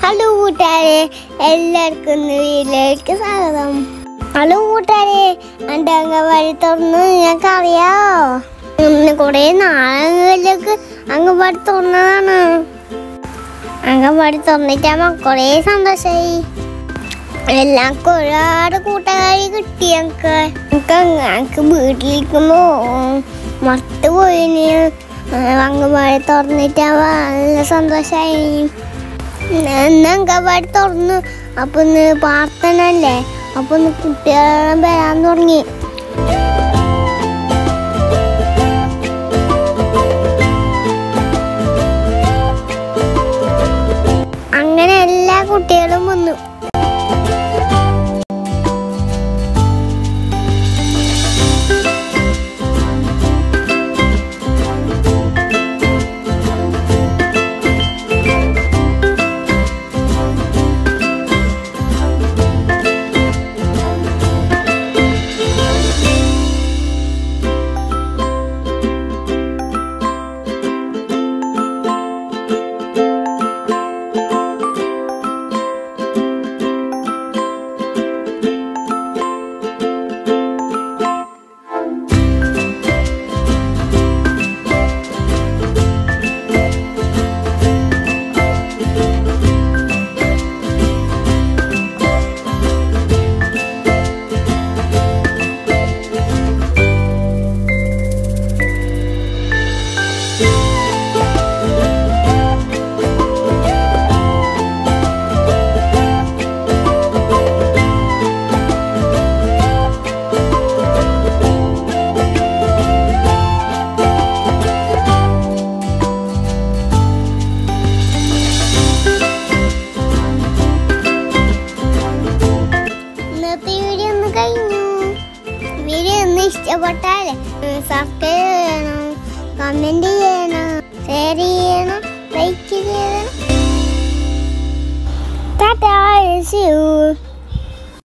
hello കൂട്ടുകാരെ എല്ലാവർക്കും ഇന്ന് വീട്ടിലേക്ക് സ്വാഗതം ഹലോ കൂട്ടുകാരെ എൻ്റെ അംഗൻവാടി തുറന്ന് നിങ്ങൾക്ക് അറിയാമോ ഇന്ന് കുറേ നാളുകളിലേക്ക് അംഗൻവാടി തുറന്നതാണ് അംഗൻവാടി തുറന്നിട്ടാകുമ്പോൾ കുറേ സന്തോഷമായി എല്ലാവർക്കും ഒരുപാട് കൂട്ടുകാരി കിട്ടി ഞങ്ങൾക്ക് ഞങ്ങൾക്ക് ഞങ്ങൾക്ക് വീട്ടിലിരിക്കുമ്പോൾ മറത്ത് പോയിന് അംഗൻവാടി തുറന്നിട്ടാകുമ്പോൾ നല്ല സന്തോഷമായി ഇന്ന് അംഗൻവാടി തുറന്നു അപ്പൊ ഇന്ന് പ്രാർത്ഥന അല്ലേ അപ്പൊ ഇന്ന് കുട്ടികളെല്ലാം വരാൻ തുടങ്ങി അങ്ങനെ എല്ലാ കുട്ടികളും വന്നു ഇന്നത്തെ വീഡിയോ ഒന്ന് കഴിഞ്ഞു വീഡിയോ ഒന്ന് ഇഷ്ടപ്പെട്ടാൽ സബ്സ്ക്രൈബ് ചെയ്യണം കമന്റ് ചെയ്യണം ഷെയർ ചെയ്യണം ലൈക്ക് ചെയ്യണം ടാറ്റാ see you